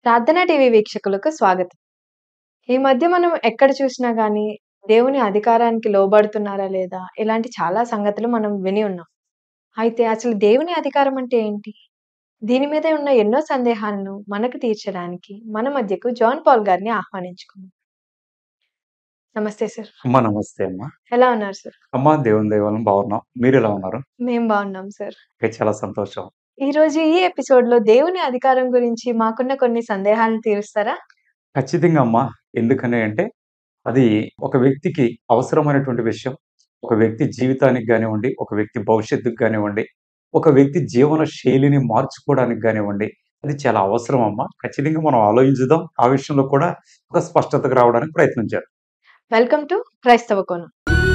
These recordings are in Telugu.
ప్రార్థనా టీవీ వీక్షకులకు స్వాగతం. ఈ మధ్య మనం ఎక్కడ చూసినా గానీ, దేవుని అధికారానికి లోబడుతున్నారా లేదా? ఇలాంటి చాలా సంగతులు మనం విని ఉన్నాం. అయితే అసలు దేవుని అధికారం అంటే ఏంటి? దీని మీద ఉన్న ఎన్నో సందేహాలను మనకు తీర్చడానికి మన మధ్యకు జాన్ పాల్ గారిని ఆహ్వానించుకుందాం. నమస్తే సార్. అమ్మా నమస్తే అమ్మా. ఎలా ఉన్నారు సార్? అమ్మా దేవుని దయ వలన బాగున్నాం. మీరెలా ఉన్నారు? మేం బాగున్నాం సార్. ఓకే. చాలా సంతోషం. ఈరోజు ఈ ఎపిసోడ్‌లో దేవుని అధికారం గురించి మాకున్న కొన్ని సందేహాలను తీరుస్తారా? ఖచ్చితంగా అమ్మా. ఎందుకని అంటే, అది ఒక వ్యక్తికి అవసరమైనటువంటి విషయం. ఒక వ్యక్తి జీవితానికి గానివ్వండి, ఒక వ్యక్తి భవిష్యత్తుకి గానివ్వండి, ఒక వ్యక్తి జీవన శైలిని మార్చుకోవడానికి గానివ్వండి, అది చాలా అవసరం అమ్మా. ఖచ్చితంగా మనం ఆలోచించుదాం. ఆ విషయంలో కూడా ఒక స్పష్టతకు రావడానికి ప్రయత్నం చేద్దాం. వెల్కమ్ టు క్రైస్తవ కోణం.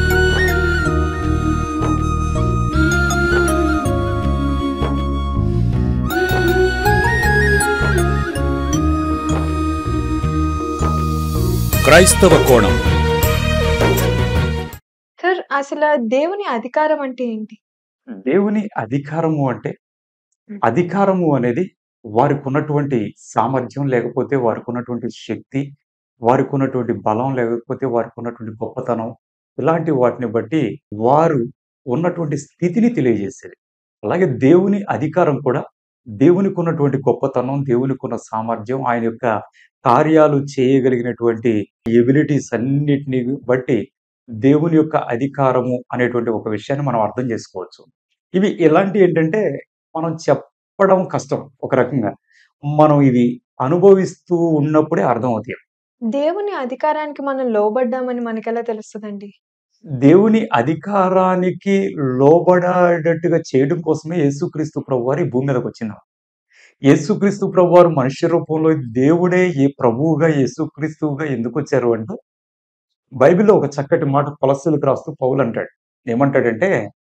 క్రైస్తవ కోణం సార్ అసల దేవుని అధికారం అంటే ఏంటి? దేవుని అధికారము అంటే, అధికారము అనేది వారికున్నటువంటి సామర్థ్యం, లేకపోతే వారికున్నటువంటి శక్తి, వారికున్నటువంటి బలం, లేకపోతే వారికున్నటువంటి గొప్పతనం, ఇలాంటి వాటిని బట్టి వారు ఉన్నటువంటి స్థితిని తెలియజేసేది. అలాగే దేవుని అధికారం కూడా దేవునికున్నటువంటి గొప్పతనం, దేవునికున్న సామర్థ్యం, ఆయన యొక్క కార్యాలు చేయగలిగినటువంటి ఎబిలిటీస్ అన్నిటిని బట్టి దేవుని యొక్క అధికారము అనేటువంటి ఒక విషయాన్ని మనం అర్థం చేసుకోవచ్చు. ఇవి ఎలాంటియేంటంటే, మనం చెప్పడం కష్టం ఒక రకంగా. మనం ఇవి అనుభవిస్తూ ఉన్నప్పుడే అర్థమవుతాయి. దేవుని అధికారానికి మనం లోబడ్డామని మనకెలా తెలుస్తదండి? దేవుని అధికారానికి లోబడేటట్టుగా చేయడం కోసమే యేసుక్రీస్తు ప్రభువారు ఈ భూమి మీదకొచ్చిందామె. యేసుక్రీస్తు ప్రభువారు మనుష్య రూపంలో దేవుడే ఏ ప్రభువుగా, యేసుక్రీస్తువుగా ఎందుకొచ్చారు అంటే, బైబిల్‌లో ఒక చక్కటి మాట కొలస్సీలకు రాస్తూ పౌలంటాడు. ఏమంటాడంటే,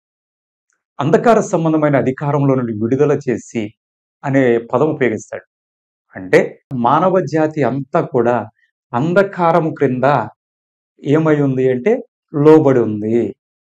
అంధకార సంబంధమైన అధికారంలో నుండి విడుదల చేసి అనే పదం ఉపయోగిస్తాడు. అంటే మానవ జాతి అంతా కూడా అంధకారము క్రింద ఏమై ఉంది అంటే లోబడి ఉంది.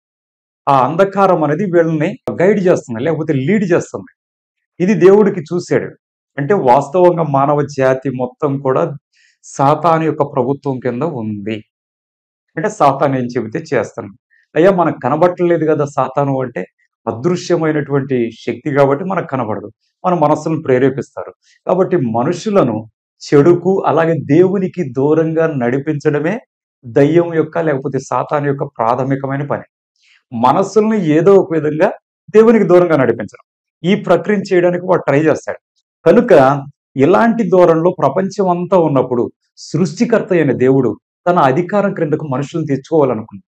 ఆ అంధకారం అనేది వీళ్ళని గైడ్ చేస్తుంది. లేకపోతే లీడ్ చేస్తుంది. ఇది దేవుడికి చూసాడు. అంటే వాస్తవంగా మానవ జాతి మొత్తం కూడా సాతాను యొక్క ప్రభుత్వం కింద ఉంది. అంటే సాతాను ఏం చెబితే చేస్తాను. అయ్యా మనకు కనబడట్లేదు కదా సాతాను అంటే, అదృశ్యమైనటువంటి శక్తి కాబట్టి మనకు కనబడదు. మన మనస్సులను ప్రేరేపిస్తారు. కాబట్టి మనుషులను చెడుకు, అలాగే దేవునికి దూరంగా నడిపించడమే దయ్యం యొక్క లేకపోతే సాతాను యొక్క ప్రాథమికమైన పని. మనస్సుల్ని ఏదో ఒక విధంగా దేవునికి దూరంగా నడిపించడం. ఈ ప్రక్రియను చేయడానికి వాడు ట్రై చేస్తాడు. కనుక ఇలాంటి ధోరణిలో ప్రపంచం అంతా ఉన్నప్పుడు సృష్టికర్త అయిన దేవుడు తన అధికారం క్రిందకు మనుషులను తెచ్చుకోవాలనుకున్నాడు.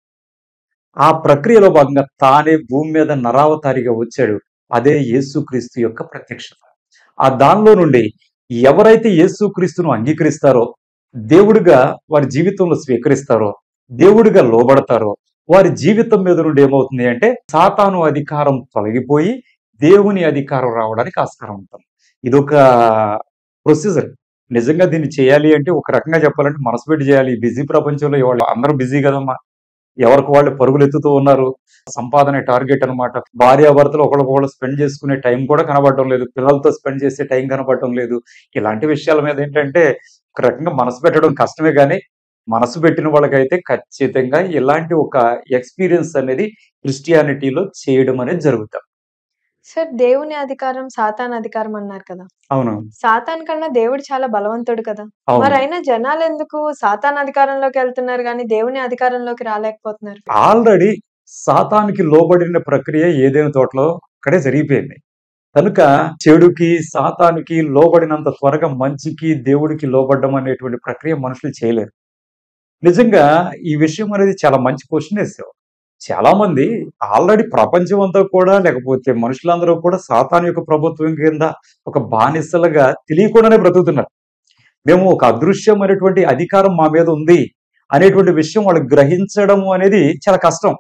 ఆ ప్రక్రియలో భాగంగా తానే భూమి మీద నరావతారిగా వచ్చాడు. అదే యేసుక్రీస్తు యొక్క ప్రత్యక్షత. ఆ దానిలో నుండి ఎవరైతే యేసుక్రీస్తును అంగీకరిస్తారో, దేవుడిగా వారి జీవితంలో స్వీకరిస్తారో, దేవుడిగా లోబడతారో, వారి జీవితం మీద నుండి ఏమవుతుంది అంటే, సాతాను అధికారం తొలగిపోయి దేవుని అధికారం రావడానికి ఆస్కారం ఉంటుంది. ఇదొక ప్రొసీజర్. నిజంగా దీన్ని చేయాలి అంటే ఒక రకంగా చెప్పాలంటే మనసు పెట్టి చేయాలి. ఈ బిజీ ప్రపంచంలో ఇవాళ అందరూ బిజీ కదమ్మా! ఎవరికి వాళ్ళు పరుగులెత్తుతూ ఉన్నారు. సంపాదనే టార్గెట్ అన్నమాట. భార్యాభర్తలు ఒకళ్ళకొకళ్ళు స్పెండ్ చేసుకునే టైం కూడా కనబడటం లేదు. పిల్లలతో స్పెండ్ చేసే టైం కనబడటం లేదు. ఇలాంటి విషయాల మీద ఏంటంటే, ఒక రకంగా మనసు పెట్టడం కష్టమే గానీ, మనసు పెట్టిన వాళ్ళకైతే ఖచ్చితంగా ఇలాంటి ఒక ఎక్స్‌పీరియన్స్ అనేది క్రిస్టియానిటీలో చేయడం అనేది జరుగుతా. సార్ దేవుని అధికారం, సాతాను అధికారం అన్నారు కదా! అవును. సాతాను కన్నా దేవుడు చాలా బలవంతుడు కదా! అవును. మరైనా జనాలెందుకు సాతాను అధికారంలోకెళ్తున్నారు గానీ, దేవుని అధికారంలోకి రాలేకపోతున్నారు? ఆల్రెడీ సాతానుకి లోబడిన ప్రక్రియ ఏదైనా తోటలో అక్కడే జరిగిపోయింది. కనుక చెడుకి, సాతానుకి లోబడినంత త్వరగా మంచికి, దేవుడికి లోబడ్డం అనేటువంటి ప్రక్రియ మనుషులు చేయలేరు. నిజంగా ఈ విషయం అనేది చాలా మంచి క్వెషన్ ఏసావు. చాలామంది ఆల్రెడీ ప్రపంచం అంతా కూడా లేకపోతే మనుషులందరూ కూడా సాతాను యొక్క ప్రభుత్వం కింద ఒక బానిసలుగా తెలియకుండానే బ్రతుకుతున్నారు. మేము ఒక అదృశ్యమైనటువంటి అధికారం మా మీద ఉంది అనేటువంటి విషయం వాళ్ళు గ్రహించడము అనేది చాలా కష్టం.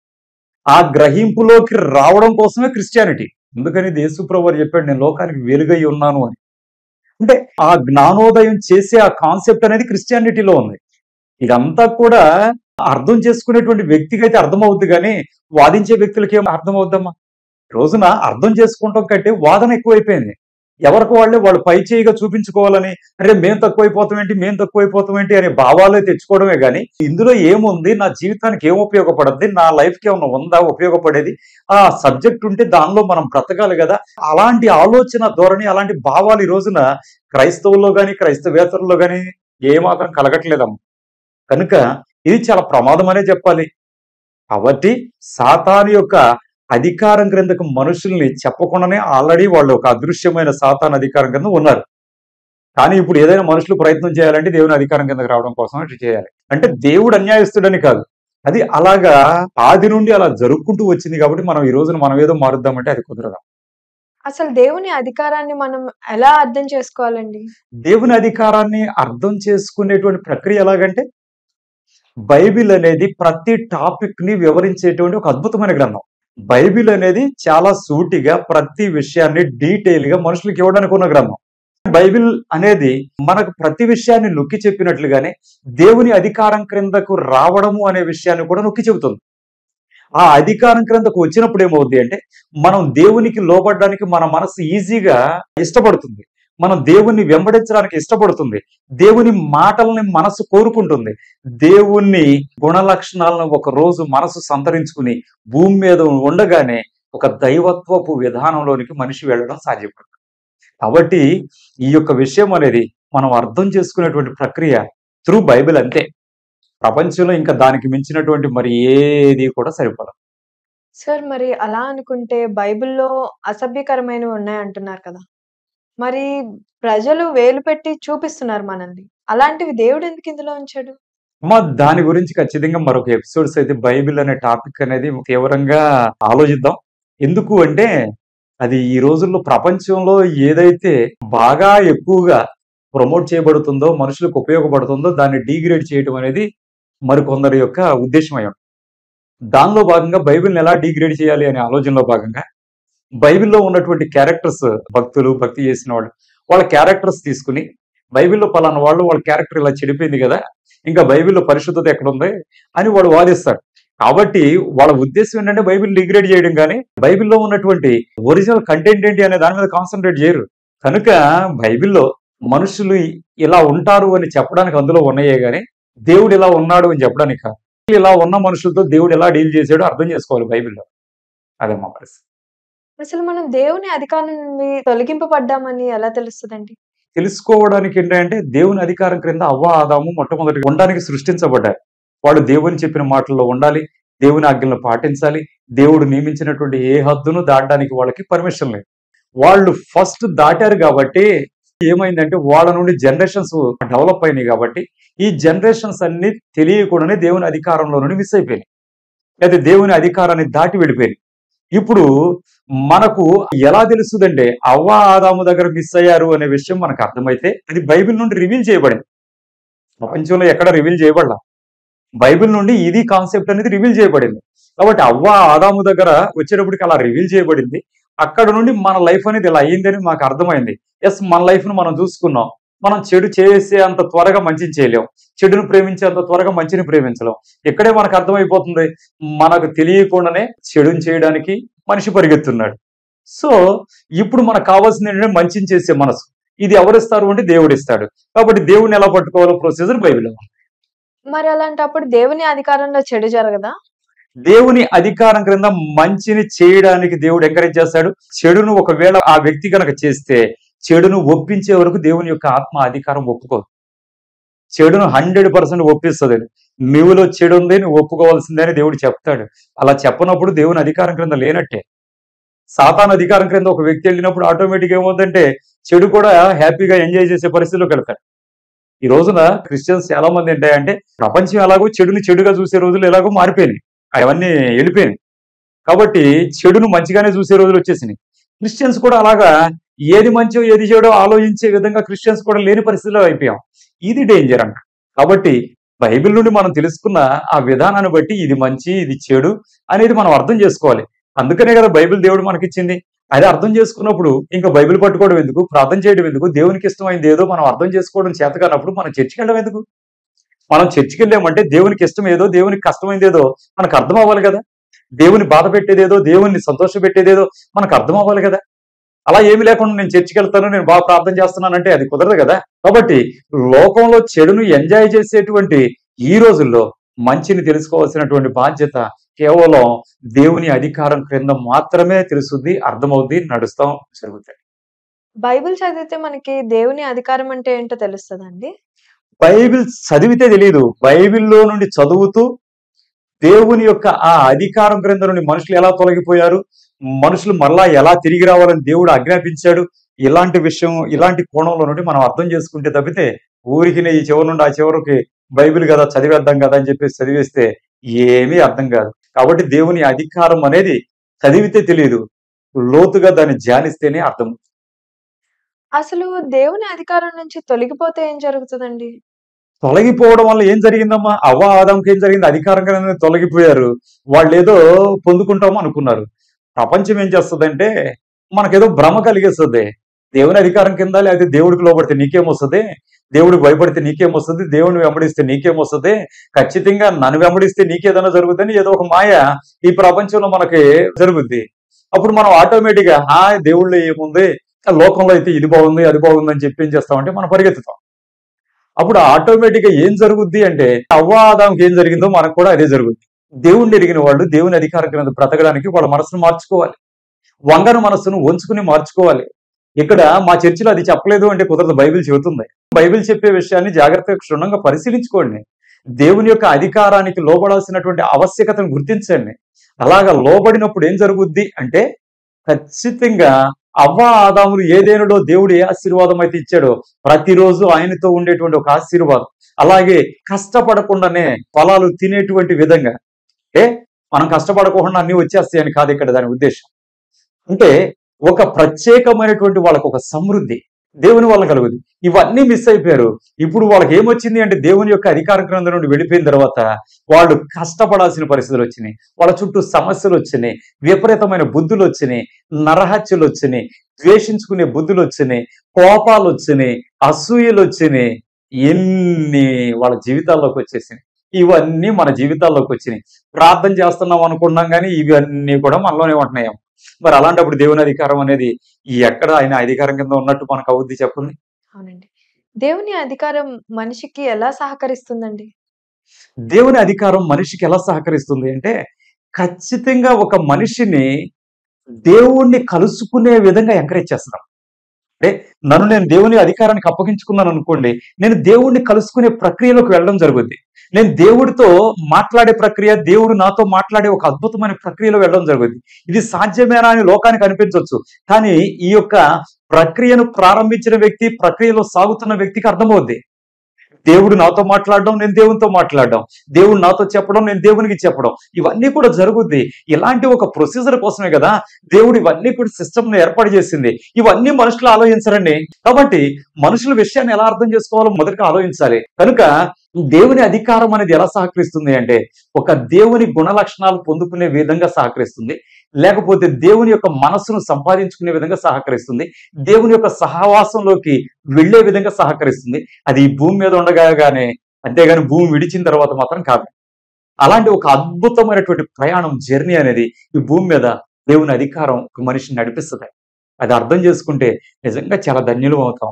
ఆ గ్రహింపులోకి రావడం కోసమే క్రిస్టియానిటీ. అందుకని యేసు ప్రభువారు చెప్పాడు నేను లోకానికి వెలుగై ఉన్నాను అని. అంటే ఆ జ్ఞానోదయం చేసే ఆ కాన్సెప్ట్ అనేది క్రిస్టియానిటీలో ఉంది. ఇదంతా కూడా అర్థం చేసుకునేటువంటి వ్యక్తికైతే అర్థమవుద్ది గానీ, వాదించే వ్యక్తులకి ఏం అర్థమవుద్దమ్మా? ఈ రోజున అర్థం చేసుకోవటం కంటే వాదన ఎక్కువైపోయింది. ఎవరికి వాళ్ళే వాళ్ళు పై చేయిగా చూపించుకోవాలని అరే మేం తక్కువైపోతాం ఏంటి మేం తక్కువైపోతాం ఏంటి అనే భావాలే తెచ్చుకోవడమే కానీ ఇందులో ఏముంది నా జీవితానికి ఏం ఉపయోగపడద్ది నా లైఫ్ కి ఏమైనా ఉందా ఉపయోగపడేది ఆ సబ్జెక్ట్ ఉంటే దానిలో మనం బ్రతకాలి కదా అలాంటి ఆలోచన ధోరణి అలాంటి భావాలు ఈ రోజున క్రైస్తవుల్లో గాని క్రైస్తవేతరుల్లో గాని ఏమాత్రం కలగట్లేదమ్మ కనుక ఇది చాలా ప్రమాదం అనే చెప్పాలి కాబట్టి సాతాను యొక్క అధికారం క్రిందకు మనుషుల్ని చెప్పకుండానే ఆల్రెడీ వాళ్ళు ఒక అదృశ్యమైన సాతాన్ అధికారం కింద ఉన్నారు కానీ ఇప్పుడు ఏదైనా మనుషులు ప్రయత్నం చేయాలంటే దేవుని అధికారం కిందకు రావడం కోసం ఇట్లా చేయాలి అంటే దేవుడు అన్యాయస్తుడని కాదు అది అలాగా ఆది నుండి అలా జరుపుకుంటూ వచ్చింది కాబట్టి మనం ఈ రోజున మనం ఏదో మారుద్దామంటే అది కుదరదు అసలు దేవుని అధికారాన్ని మనం ఎలా అర్థం చేసుకోవాలండి దేవుని అధికారాన్ని అర్థం చేసుకునేటువంటి ప్రక్రియ ఎలాగంటే బైబిల్ అనేది ప్రతి టాపిక్ ని వివరించేటువంటి ఒక అద్భుతమైన గ్రంథం బైబిల్ అనేది చాలా సూటిగా ప్రతి విషయాన్ని డీటెయిల్ గా మనుషులకు ఇవ్వడానికి ఉన్న గ్రంథం బైబిల్ అనేది మనకు ప్రతి విషయాన్ని నొక్కి చెప్పినట్లుగానే దేవుని అధికారం క్రిందకు రావడము అనే విషయాన్ని కూడా నొక్కి చెబుతుంది ఆ అధికారం క్రిందకు వచ్చినప్పుడు ఏమవుద్ది అంటే మనం దేవునికి లోబడడానికి మన మనసు ఈజీగా ఇష్టపడుతుంది మనం దేవుణ్ణి వెంబడించడానికి ఇష్టపడుతుంది దేవుని మాటల్ని మనసు కోరుకుంటుంది దేవుని గుణ లక్షణాలను ఒక రోజు మనసు సంతరించుకుని భూమి మీద ఉండగానే ఒక దైవత్వపు విధానంలోనికి మనిషి వెళ్ళడం సాధ్యపడుతుంది కాబట్టి ఈ యొక్క విషయం అనేది మనం అర్థం చేసుకునేటువంటి ప్రక్రియ త్రూ బైబిల్ అంతే ప్రపంచంలో ఇంకా దానికి మించినటువంటి మరి ఏది కూడా సరిపడదు సార్ మరి అలా అనుకుంటే బైబిల్లో అసభ్యకరమైనవి ఉన్నాయంటున్నారు కదా మరి ప్రజలు వేలు పెట్టి చూపిస్తున్నారు మనల్ని అలాంటివి దేవుడు ఎందుకు ఇందులో ఉంచాడు అమ్మా దాని గురించి ఖచ్చితంగా మరొక ఎపిసోడ్స్ అయితే బైబిల్ అనే టాపిక్ అనేది తీవ్రంగా ఆలోచిద్దాం ఎందుకు అంటే అది ఈ రోజుల్లో ప్రపంచంలో ఏదైతే బాగా ఎక్కువగా ప్రమోట్ చేయబడుతుందో మనుషులకు ఉపయోగపడుతుందో దాన్ని డీగ్రేడ్ చేయడం అనేది మరికొందరి యొక్క ఉద్దేశం అయ్యి ఉంటుంది. దానిలో భాగంగా బైబిల్ని ఎలా డీగ్రేడ్ చేయాలి అనే ఆలోచనలో భాగంగా బైబిల్లో ఉన్నటువంటి క్యారెక్టర్స్ భక్తులు భక్తి చేసిన వాళ్ళు వాళ్ళ క్యారెక్టర్స్ తీసుకుని బైబిల్లో పలానా వాళ్ళు వాళ్ళ క్యారెక్టర్ ఇలా చెడిపోయింది కదా ఇంకా బైబిల్లో పరిశుద్ధత ఎక్కడ ఉంది అని వాడు వాదిస్తాడు కాబట్టి వాళ్ళ ఉద్దేశం ఏంటంటే బైబిల్ డిగ్రేడ్ చేయడం కానీ బైబిల్లో ఉన్నటువంటి ఒరిజినల్ కంటెంట్ ఏంటి అనే దాని మీద కాన్సన్ట్రేట్ చేయరు కనుక బైబిల్లో మనుషులు ఇలా ఉంటారు అని చెప్పడానికి అందులో ఉన్నాయే గానీ దేవుడు ఇలా ఉన్నాడు అని చెప్పడానికి కాదు ఇలా ఉన్న మనుషులతో దేవుడు ఎలా డీల్ చేసాడో అర్థం చేసుకోవాలి బైబిల్లో అదే మా పరిస్థితి అసలు మనం దేవుని అధికారం నుండి తొలగింపబడ్డామని ఎలా తెలుస్తుందండి తెలుసుకోవడానికి ఏంటంటే దేవుని అధికారం క్రింద అవ్వ ఆదాము మొట్టమొదటి ఉండడానికి సృష్టించబడ్డారు వాళ్ళు దేవుని చెప్పిన మాటల్లో ఉండాలి దేవుని ఆజ్ఞలను పాటించాలి దేవుడు నియమించినటువంటి ఏ హద్దును దాటడానికి వాళ్ళకి పర్మిషన్ లేదు వాళ్ళు ఫస్ట్ దాటారు కాబట్టి ఏమైందంటే వాళ్ళ నుండి జనరేషన్స్ డెవలప్ అయినాయి కాబట్టి ఈ జనరేషన్స్ అన్ని తెలియకుండానే దేవుని అధికారంలో నుండి మిస్ అయిపోయినాయి అయితే దేవుని అధికారాన్ని దాటి వెళ్ళిపోయినాయి ఇప్పుడు మనకు ఎలా తెలుస్తుందంటే అవ్వ ఆదాము దగ్గర మిస్ అయ్యారు అనే విషయం మనకు అర్థమైతే అది బైబిల్ నుండి రివీల్ చేయబడింది ప్రపంచంలో ఎక్కడ రివీల్ చేయబడలా బైబిల్ నుండి ఇది కాన్సెప్ట్ అనేది రివీల్ చేయబడింది కాబట్టి అవ్వ ఆదాము దగ్గర వచ్చేటప్పటికి అలా రివీల్ చేయబడింది అక్కడ నుండి మన లైఫ్ అనేది ఇలా అయ్యిందని మాకు అర్థమైంది ఎస్ మన లైఫ్ ను మనం చూసుకున్నాం మనం చెడు చేసే అంత త్వరగా మంచిని చేయలేం చెడును ప్రేమించే అంత త్వరగా మంచిని ప్రేమించలేం ఇక్కడే మనకు అర్థమైపోతుంది మనకు తెలియకుండానే చెడుని చేయడానికి మనిషి పరిగెత్తున్నాడు సో ఇప్పుడు మనకు కావాల్సింది ఏంటంటే మంచిని చేసే మనసు ఇది ఎవరిస్తారు అంటే దేవుడు ఇస్తాడు కాబట్టి దేవుడిని ఎలా పట్టుకోవాలో ప్రొసీజర్ బైబిల్ మరి అలాంటప్పుడు దేవుని అధికారంలో చెడు జరగదా దేవుని అధికారం క్రింద మంచిని చేయడానికి దేవుడు ఎంకరేజ్ చేస్తాడు చెడును ఒకవేళ ఆ వ్యక్తి కనుక చేస్తే చెడును ఒప్పించే వరకు దేవుని యొక్క ఆత్మ అధికారం ఒప్పుకోదు చెడును హండ్రెడ్ పర్సెంట్ ఒప్పిస్తుంది నువ్వులో చెడు ఉంది నువ్వు ఒప్పుకోవాల్సిందే అని దేవుడు చెప్తాడు అలా చెప్పనప్పుడు దేవుని అధికారం క్రింద లేనట్టే సాతాన్ అధికారం క్రింద ఒక వ్యక్తి వెళ్ళినప్పుడు ఆటోమేటిక్ ఏమవుతుందంటే చెడు కూడా హ్యాపీగా ఎంజాయ్ చేసే పరిస్థితిలోకి వెళ్తాడు ఈ రోజున క్రిస్టియన్స్ చాలా మంది ఏంటంటే ప్రపంచం ఎలాగో చెడుని చెడుగా చూసే రోజులు ఎలాగో మారిపోయినాయి అవన్నీ వెళ్ళిపోయినాయి కాబట్టి చెడును మంచిగానే చూసే రోజులు వచ్చేసినాయి క్రిస్టియన్స్ కూడా అలాగా ఏది మంచో ఏది చెడో ఆలోచించే విధంగా క్రిస్టియన్స్ కూడా లేని పరిస్థితిలో అయిపోయాం ఇది డేంజర్ అంట కాబట్టి బైబిల్ నుండి మనం తెలుసుకున్న ఆ విధానాన్ని బట్టి ఇది మంచి ఇది చెడు అనేది మనం అర్థం చేసుకోవాలి అందుకనే కదా బైబిల్ దేవుడు మనకిచ్చింది అది అర్థం చేసుకున్నప్పుడు ఇంకా బైబిల్ పట్టుకోవడం ఎందుకు ప్రార్థన చేయడం ఎందుకు దేవునికి ఇష్టమైంది ఏదో మనం అర్థం చేసుకోవడం చేత కానప్పుడు మనం చర్చికి వెళ్ళడం ఎందుకు మనం చర్చికి వెళ్ళామంటే దేవునికి ఇష్టం ఏదో దేవునికి కష్టమైంది ఏదో మనకు అర్థం అవ్వాలి కదా దేవుని బాధ పెట్టేదేదో దేవుని సంతోష పెట్టేదేదో మనకు అర్థం అవ్వాలి కదా అలా ఏమి లేకుండా నేను చర్చికి వెళ్తాను నేను బాగా ప్రార్థన చేస్తున్నానంటే అది కుదరదు కదా కాబట్టి లోకంలో చెడును ఎంజాయ్ చేసేటువంటి ఈ రోజుల్లో మంచిని తెలుసుకోవాల్సినటువంటి బాధ్యత కేవలం దేవుని అధికారం క్రింద మాత్రమే తెలుస్తుంది అర్థమవుద్ది నడుస్తాం జరుగుతాయి బైబిల్ చదివితే మనకి దేవుని అధికారం అంటే ఏంటో తెలుస్తదండి? బైబిల్ చదివితే తెలియదు బైబిల్లో నుండి చదువుతూ దేవుని యొక్క ఆ అధికారం క్రింద నుండి మనుషులు ఎలా తొలగిపోయారు మనుషులు మరలా ఎలా తిరిగి రావాలని దేవుడు ఆజ్ఞాపించాడు ఇలాంటి విషయం ఇలాంటి కోణంలో నుండి మనం అర్థం చేసుకుంటే తప్పితే ఊరికి ఈ చివరి నుండి ఆ చివరికి బైబిల్ కదా చదివేద్దాం కదా అని చెప్పేసి చదివేస్తే ఏమీ అర్థం కాదు కాబట్టి దేవుని అధికారం అనేది చదివితే తెలియదు లోతుగా దాన్ని ధ్యానిస్తేనే అర్థం అసలు దేవుని అధికారం నుంచి తొలగిపోతే ఏం జరుగుతదండి? తొలగిపోవడం వల్ల ఏం జరిగిందమ్మా అవ్వ ఆదాంకి ఏం జరిగింది అధికారంగా తొలగిపోయారు వాళ్ళు ఏదో పొందుకుంటాము అనుకున్నారు ప్రపంచం ఏం చేస్తుందంటే మనకేదో భ్రమ కలిగేస్తుంది దేవుని అధికారం కింద లేకపోతే దేవుడికి లోపడితే నీకేమొస్తుంది దేవుడికి భయపడితే నీకేమొస్తుంది దేవుని వెంబడిస్తే నీకేమొస్తుంది ఖచ్చితంగా నన్ను వెంబడిస్తే నీకేదైనా జరుగుతుంది ఏదో ఒక మాయ ఈ ప్రపంచంలో మనకి జరుగుద్ది అప్పుడు మనం ఆటోమేటిక్ గా ఆ దేవుళ్ళు ఏముంది ఆ లోకంలో అయితే ఇది బాగుంది అది బాగుంది అని చెప్పి ఏం చేస్తామంటే మనం పరిగెత్తుతాం అప్పుడు ఆటోమేటిక్ గా ఏం జరుగుద్ది అంటే అవ్వ ఆదాంకి ఏం జరిగిందో మనకు కూడా అదే జరుగుద్ది దేవుణ్ణి ఎరిగిన వాళ్ళు దేవుని అధికారం కింద బ్రతకడానికి వాళ్ళ మనసును మార్చుకోవాలి వంగన మనస్సును వంచుకుని మార్చుకోవాలి ఇక్కడ మా చర్చిలో అది చెప్పలేదు అంటే కుదరదు బైబిల్ చెబుతుంది బైబిల్ చెప్పే విషయాన్ని జాగ్రత్తగా క్షుణ్ణంగా పరిశీలించుకోండి దేవుని యొక్క అధికారానికి లోబడాల్సినటువంటి ఆవశ్యకతను గుర్తించండి అలాగా లోబడినప్పుడు ఏం జరుగుద్ది అంటే ఖచ్చితంగా అవ్వ ఆదాములు ఏదేనడో దేవుడు ఏ ఆశీర్వాదం అయితే ఇచ్చాడో ప్రతిరోజు ఆయనతో ఉండేటువంటి ఒక ఆశీర్వాదం అలాగే కష్టపడకుండానే ఫలాలు తినేటువంటి విధంగా ఏ మనం కష్టపడకుండా అన్ని వచ్చేస్తాయని కాదు ఇక్కడ దాని ఉద్దేశం అంటే ఒక ప్రత్యేకమైనటువంటి వాళ్ళకు ఒక సమృద్ధి దేవుని వల్ల కలుగుద్ది ఇవన్నీ మిస్ అయిపోయారు ఇప్పుడు వాళ్ళకి ఏమొచ్చింది అంటే దేవుని యొక్క అధికార గ్రంథం నుండి వెళ్ళిపోయిన తర్వాత వాళ్ళు కష్టపడాల్సిన పరిస్థితులు వచ్చినాయి వాళ్ళ చుట్టూ సమస్యలు వచ్చినాయి విపరీతమైన బుద్ధులు వచ్చినాయి నరహత్యలు వచ్చినాయి ద్వేషించుకునే బుద్ధులు వచ్చినాయి కోపాలు వచ్చినాయి అసూయలు వచ్చినాయి ఎన్ని వాళ్ళ జీవితాల్లోకి వచ్చేసినాయి ఇవన్నీ మన జీవితాల్లోకి వచ్చినాయి ప్రార్థన చేస్తున్నాం అనుకున్నాం కానీ ఇవన్నీ కూడా మనలోనే ఉంటున్నాయి మరి అలాంటప్పుడు దేవుని అధికారం అనేది ఎక్కడ ఆయన అధికారం కింద ఉన్నట్టు మనకు అవుద్ది చెప్పండి అవునండి. దేవుని అధికారం మనిషికి ఎలా సహకరిస్తుందండి? దేవుని అధికారం మనిషికి ఎలా సహకరిస్తుంది అంటే ఖచ్చితంగా ఒక మనిషిని దేవుణ్ణి కలుసుకునే విధంగా ఎంకరేజ్ చేస్తున్నాం అంటే నన్ను నేను దేవుని అధికారానికి అప్పగించుకున్నాను అనుకోండి నేను దేవుణ్ణి కలుసుకునే ప్రక్రియలోకి వెళ్ళడం జరుగుద్ది నేను దేవుడితో మాట్లాడే ప్రక్రియ దేవుడు నాతో మాట్లాడే ఒక అద్భుతమైన ప్రక్రియలో వెళ్ళడం జరుగుద్ది ఇది సాధ్యమేనా అని లోకానికి అనిపించవచ్చు కానీ ఈ యొక్క ప్రక్రియను ప్రారంభించిన వ్యక్తి ప్రక్రియలో సాగుతున్న వ్యక్తికి అర్థమవుద్ది దేవుడు నాతో మాట్లాడడం నేను దేవునితో మాట్లాడడం దేవుడు నాతో చెప్పడం నేను దేవునికి చెప్పడం ఇవన్నీ కూడా జరుగుద్ది ఇలాంటి ఒక ప్రొసీజర్ కోసమే కదా దేవుడు ఇవన్నీ కూడా సిస్టమ్ ని ఏర్పాటు చేసింది ఇవన్నీ మనుషులు ఆలోచించరండి కాబట్టి మనుషుల విషయాన్ని ఎలా అర్థం చేసుకోవాలో మొదటగా ఆలోచించాలి కనుక దేవుని అధికారం అనేది ఎలా సహకరిస్తుంది అంటే ఒక దేవుని గుణ లక్షణాలు పొందుకునే విధంగా సహకరిస్తుంది లేకపోతే దేవుని యొక్క మనస్సును సంపాదించుకునే విధంగా సహకరిస్తుంది దేవుని యొక్క సహవాసంలోకి వెళ్లే విధంగా సహకరిస్తుంది అది ఈ భూమి మీద ఉండగానే అంతేగాని భూమి విడిచిన తర్వాత మాత్రం కాదు అలాంటి ఒక అద్భుతమైనటువంటి ప్రయాణం జర్నీ అనేది ఈ భూమి మీద దేవుని అధికారం ఒక మనిషిని నడిపిస్తుంది అది అర్థం చేసుకుంటే నిజంగా చాలా ధన్యులు అవుతాం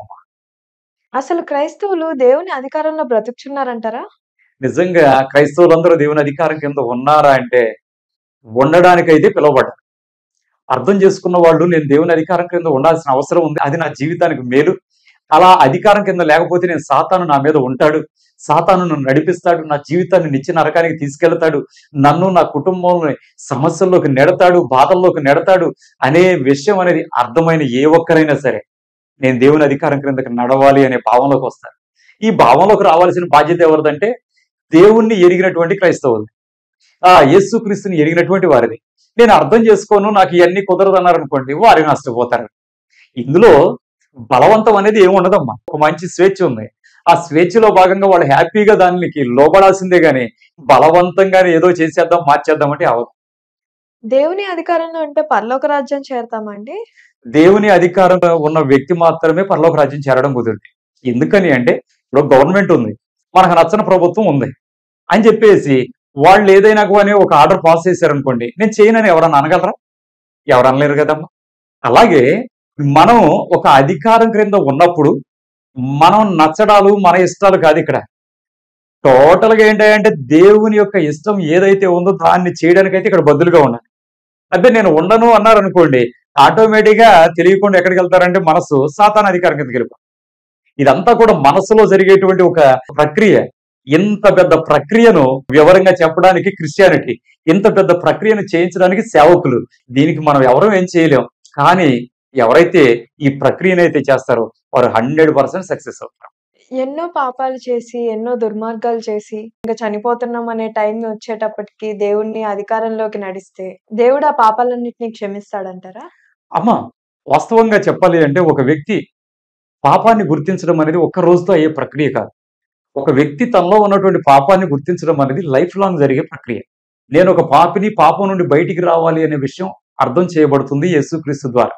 అసలు క్రైస్తవులు దేవుని అధికారంలో బ్రతుకుచున్నారంటారా? నిజంగా క్రైస్తవులందరూ దేవుని అధికారం కింద ఉన్నారా అంటే ఉండడానికైతే పిలువబడ్డారు అర్థం చేసుకున్న వాళ్ళు నేను దేవుని అధికారం కింద ఉండాల్సిన అవసరం ఉంది అది నా జీవితానికి మేలు అలా అధికారం కింద లేకపోతే నేను సాతాను నా మీద ఉంటాడు సాతాను నన్ను నడిపిస్తాడు నా జీవితాన్ని నిత్య నరకానికి తీసుకెళ్తాడు నన్ను నా కుటుంబంలో సమస్యల్లోకి నెడతాడు బాధల్లోకి నెడతాడు అనే విషయం అనేది అర్థమైన ఏ ఒక్కరైనా సరే నేను దేవుని అధికారం క్రిందకి నడవాలి అనే భావంలోకి వస్తారు ఈ భావంలోకి రావాల్సిన బాధ్యత ఎవరిదంటే దేవుణ్ణి ఎరిగినటువంటి క్రైస్తవులు ఆ యేసుక్రీస్తుని ఎరిగినటువంటి వారిది నేను అర్థం చేసుకోను నాకు ఇవన్నీ కుదరదు అన్నారు అనుకోండి వారి నష్టపోతారు ఇందులో బలవంతం అనేది ఏమి ఉండదమ్మా ఒక మంచి స్వేచ్ఛ ఉంది ఆ స్వేచ్ఛలో భాగంగా వాళ్ళు హ్యాపీగా దానికి లోబడాల్సిందే గాని బలవంతంగానే ఏదో చేసేద్దాం మార్చేద్దాం అంటే అవదు దేవుని అధికారంలో ఉంటే పరలోక రాజ్యం చేరతామండి? దేవుని అధికారం ఉన్న వ్యక్తి మాత్రమే పరలోక రాజ్యం చేరడం కుదురుతుంది ఎందుకని అంటే ఇప్పుడు గవర్నమెంట్ ఉంది మనకు నచ్చని ప్రభుత్వం ఉంది అని చెప్పేసి వాళ్ళు ఏదైనా కానీ ఒక ఆర్డర్ పాస్ చేశారనుకోండి నేను చేయనని ఎవరన్నా అనగలరా ఎవరు అనలేరు కదమ్మా అలాగే మనం ఒక అధికారం క్రింద ఉన్నప్పుడు మనం నచ్చడాలు మన ఇష్టాలు కాదు ఇక్కడ టోటల్ గా ఏంటంటే దేవుని యొక్క ఇష్టం ఏదైతే ఉందో దాన్ని చేయడానికైతే ఇక్కడ బదులుగా ఉండాలి అదే నేను ఉండను అన్నారు అనుకోండి ఆటోమేటిక్ గా తెలియకుండా ఎక్కడికి వెళ్తారంటే మనసు సాతాన అధికారం కిందకి వెళ్ళిపోతుంది ఇదంతా కూడా మనసులో జరిగేటువంటి ఒక ప్రక్రియ ఇంత పెద్ద ప్రక్రియను వివరంగా చెప్పడానికి క్రిస్టియానిటీ ఇంత పెద్ద ప్రక్రియను చేయించడానికి సేవకులు దీనికి మనం ఎవరూ ఏం చేయలేం కానీ ఎవరైతే ఈ ప్రక్రియనైతే చేస్తారో వారు హండ్రెడ్ పర్సెంట్ సక్సెస్ అవుతారు ఎన్నో పాపాలు చేసి, ఎన్నో దుర్మార్గాలు చేసి, ఇంక చనిపోతున్నాం అనే టైం వచ్చేటప్పటికి దేవుడిని అధికారంలోకి నడిస్తే, దేవుడు ఆ పాపాలన్నిటిని క్షమిస్తాడంటారా? అమ్మ వాస్తవంగా చెప్పాలి అంటే ఒక వ్యక్తి పాపాన్ని గుర్తించడం అనేది ఒక్క రోజుతో అయ్యే ప్రక్రియ కాదు. ఒక వ్యక్తి తనలో ఉన్నటువంటి పాపాన్ని గుర్తించడం అనేది లైఫ్ లాంగ్ జరిగే ప్రక్రియ. నేను ఒక పాపిని పాపం నుండి బయటికి రావాలి అనే విషయం అర్థం చేయబడుతుంది యేసుక్రీస్తు ద్వారా.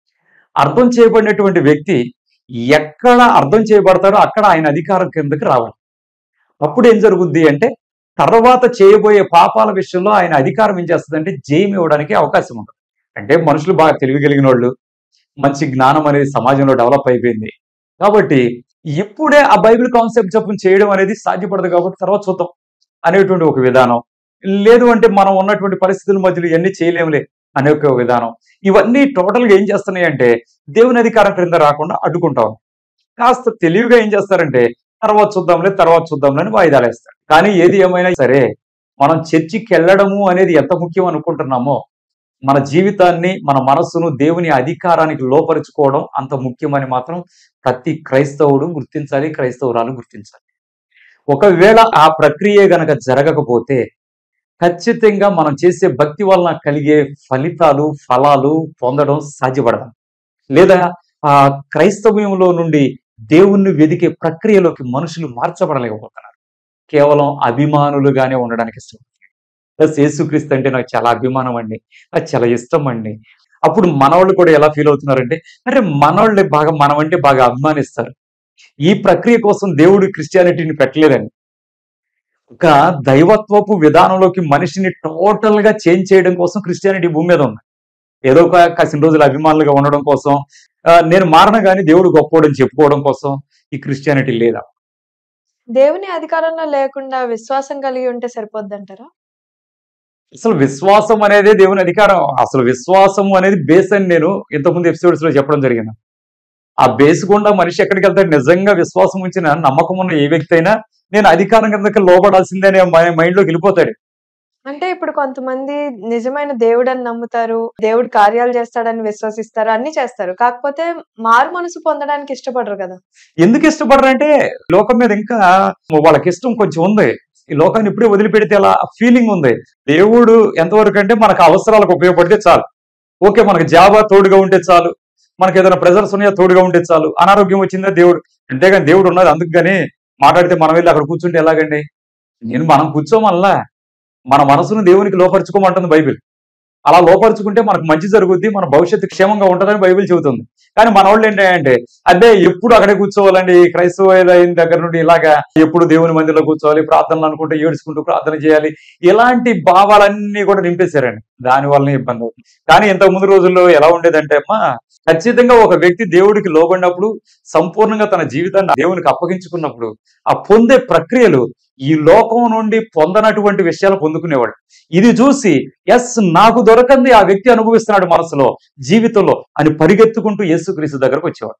అర్థం చేయబడినటువంటి వ్యక్తి ఎక్కడ అర్థం చేయబడతాడో అక్కడ ఆయన అధికారం కిందకి రావాలి. అప్పుడు ఏం జరుగుద్ది అంటే తర్వాత చేయబోయే పాపాల విషయంలో ఆయన అధికారం ఏం చేస్తదంటే జయం ఇవ్వడానికి అవకాశం ఉంటుంది. అంటే మనుషులు బాగా తెలివి కలిగినోళ్ళు. మంచి జ్ఞానం అనేది సమాజంలో డెవలప్ అయిపోయింది. కాబట్టి ఇప్పుడే ఆ బైబిల్ కాన్సెప్ట్ చొప్పున చేయడం అనేది సాధ్యపడదు కాబట్టి తర్వాత చూద్దాం అనేటువంటి ఒక విధానం. లేదు అంటే మనం ఉన్నటువంటి పరిస్థితుల మధ్యలో ఇయన్నీ చేయలేములే అనే ఒక విధానం. ఇవన్నీ టోటల్‌గా ఏం చేస్తున్నాయంటే దేవుని అధికారం క్రింద రాకుండా అడ్డుకుంటా ఉన్నాయి. కాస్త తెలివిగా ఏం చేస్తారంటే తర్వాత చూద్దాంలే, తర్వాత చూద్దాంలే అని వాయిదాలేస్తారు. కానీ ఏది ఏమైనా సరే మనం చర్చికెళ్ళడము అనేది ఎంత ముఖ్యం అనుకుంటున్నామో మన జీవితాన్ని, మన మనస్సును దేవుని అధికారానికి లోపరుచుకోవడం అంత ముఖ్యమని మాత్రం ప్రతి క్రైస్తవుడు గుర్తించాలి. క్రైస్తవురాలు గుర్తించాలి. ఒకవేళ ఆ ప్రక్రియ గనక జరగకపోతే ఖచ్చితంగా మనం చేసే భక్తి వలన కలిగే ఫలితాలు, ఫలాలు పొందడం సాధ్యపడదు. లేదా ఆ క్రైస్తవ్యంలో నుండి దేవుణ్ణి వెదికే ప్రక్రియలోకి మనుషులు మార్చబడలేకపోతున్నారు. కేవలం అభిమానులుగానే ఉండడానికి ఇష్టపడుతున్నారు. ప్లస్ యేసుక్రీస్తు అంటే నాకు చాలా అభిమానం అండి. నాకు చాలా ఇష్టం అండి. అప్పుడు మనోళ్ళు కూడా ఎలా ఫీల్ అవుతున్నారంటే అరే మనోళ్ళే బాగా మనమంటే బాగా అభిమానిస్తారు. ఈ ప్రక్రియ కోసం దేవుడు క్రిస్టియానిటీని పెట్టలేదండి. ఒక దైవత్వపు విధానంలోకి మనిషిని టోటల్‌గా చేంజ్ చేయడం కోసం క్రిస్టియానిటీ భూమి మీద ఉంది. ఏదో ఒక కాసిన రోజులు అభిమానులుగా ఉండడం కోసం ఆహ్, నేను మారను గాని దేవుడు గొప్పోడని చెప్పుకోవడం కోసం ఈ క్రిస్టియానిటీ లేదా? దేవుని అధికారంలో లేకుండా విశ్వాసం కలిగి ఉంటే సరిపోద్దంటారా? అసలు విశ్వాసం అనేదే దేవుని అధికారం. అసలు విశ్వాసం అనేది బేస్ అని నేను ఇంతకుముందు ఎపిసోడ్స్‌లో చెప్పడం జరిగింది. ఆ బేస్ గుండా మనిషి ఎక్కడికెళ్తాడు? నిజంగా విశ్వాసం ఉంచిన, నమ్మకం ఉన్న ఏ వ్యక్తి అయినా నేను అధికారం కిందకి లోబడాల్సిందే అనే మై మైండ్‌లోకి వెళ్ళిపోతాడు. అంటే ఇప్పుడు కొంతమంది నిజమైన దేవుడని నమ్ముతారు. దేవుడు కార్యాలు చేస్తాడని విశ్వసిస్తారు. అన్నీ చేస్తారు. కాకపోతే మారు మనసు పొందడానికి ఇష్టపడరు కదా! ఎందుకు ఇష్టపడరంటే లోకం మీద ఇంకా వాళ్ళకిష్టం కొంచెం ఉంది. ఈ లోకాన్ని ఇప్పుడే వదిలిపెడితే ఎలా ఫీలింగ్ ఉంది. దేవుడు ఎంతవరకు అంటే మనకు అవసరాలకు ఉపయోగపడితే చాలు. ఓకే మనకు జాబా తోడుగా ఉంటే చాలు. మనకి ఏదైనా ప్రెషర్స్ ఉన్నాయా తోడుగా ఉంటే చాలు. అనారోగ్యం వచ్చిందా దేవుడు అంతేగాని దేవుడు ఉన్నది అందుకు గాని మాట్లాడితే మనం వెళ్లి అక్కడ కూర్చుంటే ఎలాగండి? నేను మనం కూర్చోమనలా. మన మనసును దేవునికి లోపరుచుకోమంటుంది బైబిల్. అలా లోపరుచుకుంటే మనకు మంచి జరుగుద్ది. మన భవిష్యత్తు క్షేమంగా ఉంటదని బైబిల్ చెబుతుంది. కానీ మనోళ్ళు ఏంటంటే అబ్బే ఎప్పుడు అక్కడే కూర్చోవాలండి. క్రైస్తవులైన దగ్గర నుండి ఇలాగా ఎప్పుడు దేవుని మందిరంలో కూర్చోవాలి. ప్రార్థనలు అనుకుంటూ ఏడుచుకుంటూ ప్రార్థన చేయాలి. ఇలాంటి భావాలన్నీ కూడా నింపేశారండి. దాని వల్లనే ఇబ్బంది అవుతుంది. కానీ ఇంతకు ముందు రోజుల్లో ఎలా ఉండేదంటే అమ్మా ఖచ్చితంగా ఒక వ్యక్తి దేవుడికి లోబడినప్పుడు సంపూర్ణంగా తన జీవితాన్ని దేవునికి అప్పగించుకున్నప్పుడు ఆ పొందే ప్రక్రియలు ఈ లోకం నుండి పొందనటువంటి విషయాలు పొందుకునేవాడు. ఇది చూసి యెస్ నాకు దొరకంది ఆ వ్యక్తి అనుభవిస్తున్నాడు మనసులో, జీవితంలో అని పరిగెత్తుకుంటూ యేసుక్రీస్తు దగ్గరకు వచ్చేవాడు.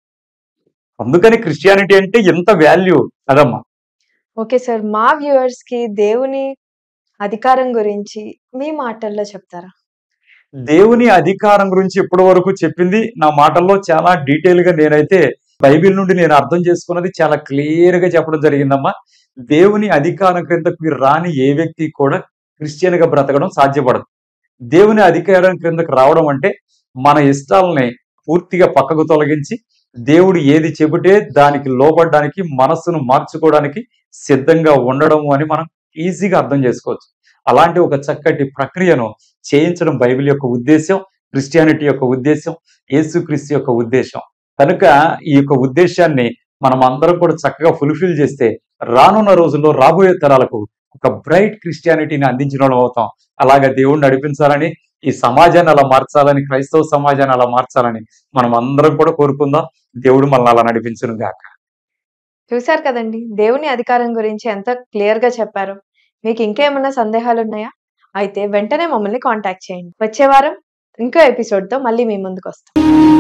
అందుకని క్రిస్టియానిటీ అంటే ఎంత వాల్యూ కదమ్మా! Okay sir. మా వ్యూవర్స్‌కి దేవుని అధికారం గురించి మీ మాటల్లో చెప్తారా? దేవుని అధికారం గురించి ఇప్పటి వరకు చెప్పింది నా మాటల్లో చాలా డీటెయిల్‌గా నేనైతే బైబిల్ నుండి నేను అర్థం చేసుకున్నది చాలా క్లియర్‌గా చెప్పడం జరిగిందమ్మా. దేవుని అధికారం క్రిందకి రాని ఏ వ్యక్తి కూడా క్రిస్టియన్‌గా బ్రతకడం సాధ్యపడదు. దేవుని అధికారం క్రిందకి రావడం అంటే మన ఇష్టాలని పూర్తిగా పక్కకు తొలగించి దేవుడు ఏది చెబితే దానికి లోబడడానికి మనస్సును మార్చుకోవడానికి సిద్ధంగా ఉండడము అని మనం ఈజీగా అర్థం చేసుకోవచ్చు. అలాంటి ఒక చక్కటి ప్రక్రియను చేయించడం బైబిల్ యొక్క ఉద్దేశ్యం. క్రిస్టియానిటీ యొక్క ఉద్దేశ్యం. యేసుక్రీస్తు యొక్క ఉద్దేశ్యం. కనుక ఈ యొక్క ఉద్దేశ్యాన్ని మనం అందరం కూడా చక్కగా ఫుల్‌ఫిల్ చేస్తే రానున్న రోజుల్లో రాబోయే తరాలకు ఒక బ్రైట్ క్రిస్టియానిటీని అందించినోళ్ళం అవుతాం. అలాగా దేవుడు నడిపించాలని ఈ సమాజాన్ని అలా మార్చాలని క్రైస్తవ సమాజాన్ని అలా మార్చాలని మనం అందరం కూడా కోరుకుందాం దేవుడు మనల్ని అలా నడిపించును గాక చూశారు కదండి దేవుని అధికారం గురించి ఎంత క్లియర్ గా చెప్పారు మీకు ఇంకేమైనా సందేహాలు ఉన్నాయా అయితే వెంటనే మమ్మల్ని కాంటాక్ట్ చేయండి వచ్చే వారం ఇంకో ఎపిసోడ్ తో మళ్ళీ మీ ముందుకు వస్తాం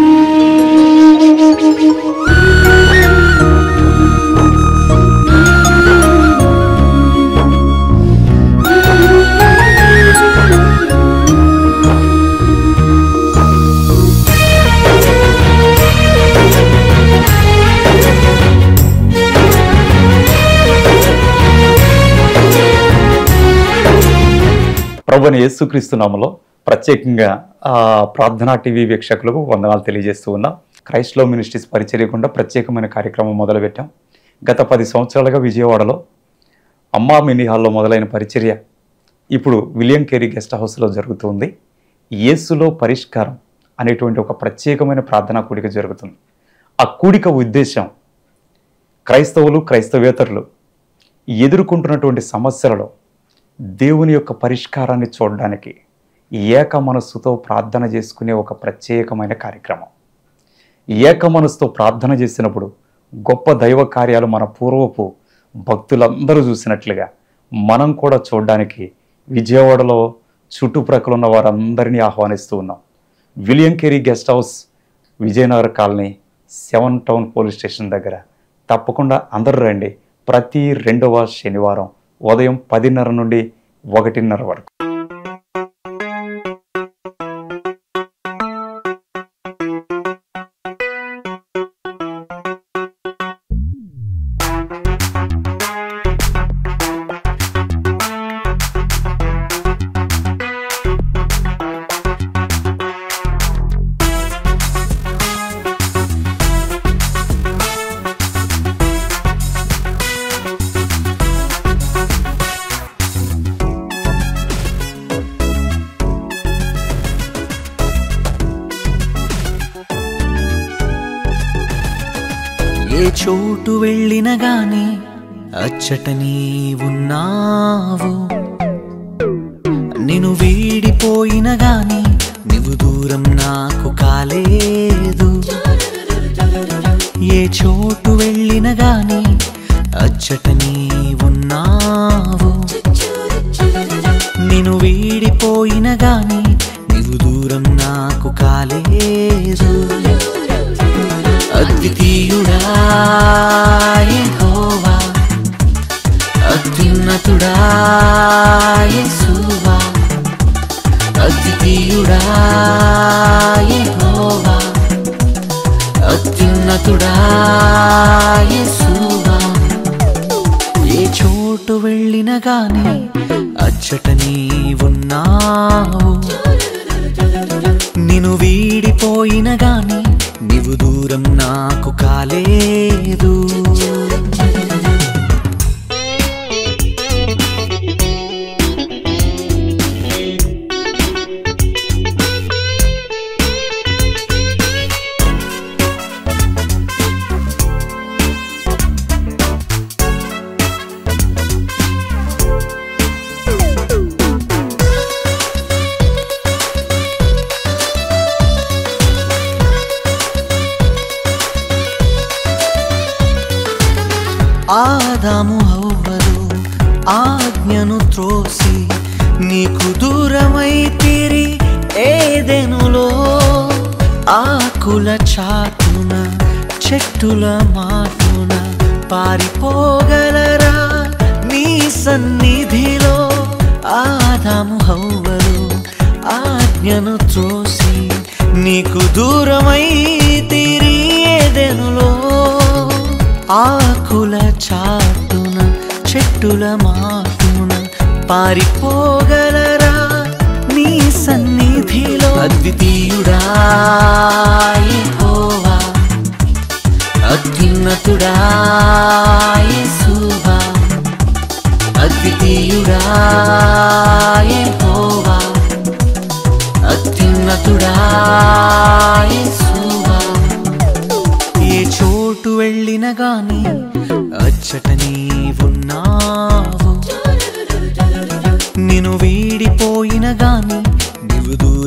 ప్రభుని యేసుక్రీస్తు నామలో ప్రత్యేకంగా ఆ, ప్రార్థనా టీవీ వీక్షకులకు వందనాలు తెలియజేస్తూ ఉన్నాం క్రైస్ట్లో మినిస్ట్రీస్ పరిచర్యకుండా ప్రత్యేకమైన కార్యక్రమం మొదలుపెట్టాం గత పది సంవత్సరాలుగా విజయవాడలో అమ్మా మినీ హాల్లో మొదలైన పరిచర్య ఇప్పుడు విలియం కేరీ గెస్ట్ హౌస్లో జరుగుతుంది యేసులో పరిష్కారం అనేటువంటి ఒక ప్రత్యేకమైన ప్రార్థనా కూడిక జరుగుతుంది ఆ కూడిక ఉద్దేశం క్రైస్తవులు క్రైస్తవేతరులు ఎదుర్కొంటున్నటువంటి సమస్యలలో దేవుని యొక్క పరిష్కారాన్ని చూడడానికి ఏక మనస్సుతో ప్రార్థన చేసుకునే ఒక ప్రత్యేకమైన కార్యక్రమం ఏక మనస్సుతో ప్రార్థన చేసినప్పుడు గొప్ప దైవ కార్యాలు మన పూర్వపు భక్తులందరూ చూసినట్లుగా మనం కూడా చూడడానికి విజయవాడలో చుట్టుప్రక్కల ఉన్న వారందరినీ ఆహ్వానిస్తూ ఉన్నాం William Carey guest house Vijayanagar colony seven town police station దగ్గర తప్పకుండా అందరూ రండి ప్రతి రెండవ శనివారం ఉదయం పదిన్నర నుండి ఒకటిన్నర వరకు ఏ చోటు వెళ్ళిన గాని అచ్చట ఉన్నావు నేను వీడిపోయిన గాని నువ్వు దూరం నాకు కాలేదు ఏ చోటు వెళ్ళిన గాని అచ్చట ఉన్నావు నేను వీడిపోయిన గాని నువ్వు దూరం నాకు కాలేదు అద్వితీయుడా యెహోవా అత్యున్నతుడా యేసువా అద్వితీయుడా యెహోవా అత్యున్నతుడా యేసువా ఏ చోటు వెళ్ళిన గాని అచ్చట ఉన్నావు నిన్ను వీడిపోయిన గాని నీవు దూరం నాకు కాలేదు ఆదాము హవ్వలు ఆజ్ఞను త్రోసి నీకు దూరమై తీరి ఏదెనులో ఆకుల చాటున చెట్టుల మాటున పారిపోగలరా నీ సన్నిధిలో ఆదాము హవ్వలు ఆజ్ఞను త్రోసి నీకు దూరమై తీరి ఏదెనులో ఆకుల చాటున చెట్టుల మాటున పారిపోగలరా నీ సన్నిధిలో అద్వితీయుడా యెహోవా అత్యున్నతుడా యేసువా అద్వితీయుడా యెహోవా అత్యున్నతుడా యేసువా ఏ చోటు వెళ్ళిన గాని అచ్చట నీవున్నావు నిన్ను వీడిపోయిన గాని నీవు దూరం